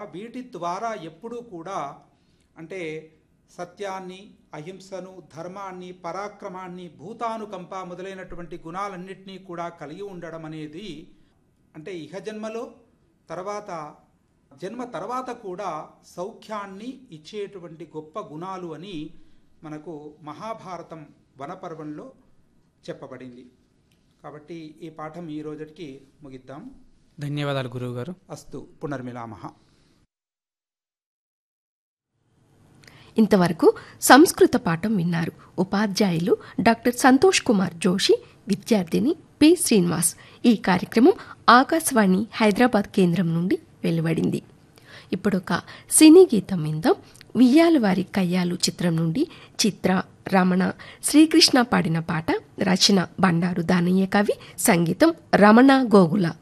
వీటి ద్వారా ఎప్పుడూ కూడా అంటే సత్యాన్ని అహింసను ధర్మాన్ని పరాక్రమాన్ని భూతానుకంప మొదలైనటువంటి గుణాలన్నింటినీ కూడా కలిగి ఉండడం అనేది అంటే ఇహ జన్మలో తర్వాత జన్మ తర్వాత కూడా సౌఖ్యాన్ని ఇచ్చేటువంటి గొప్ప గుణాలు అని మనకు మహాభారతం వనపర్వంలో చెప్పబడింది కాబట్టి ఈ పాఠం ఈ రోజుకి ముగిద్దాం ధన్యవాదాలు గురువుగారు అస్తు పునర్మిలామహ ఇంతవరకు సంస్కృత పాఠం విన్నారు ఉపాధ్యాయులు డాక్టర్ సంతోష్ కుమార్ జోషి విద్యార్థిని పి శ్రీనివాస్ ఈ కార్యక్రమం ఆకాశవాణి హైదరాబాద్ కేంద్రం నుండి వెలువడింది ఇప్పుడొక సినీ గీతం విందాం వియ్యాలవారి కయ్యాలు చిత్రం నుండి చిత్ర రమణ శ్రీకృష్ణ పాడిన పాట రచన బండారు దానయ్య కవి సంగీతం రమణ గోగుల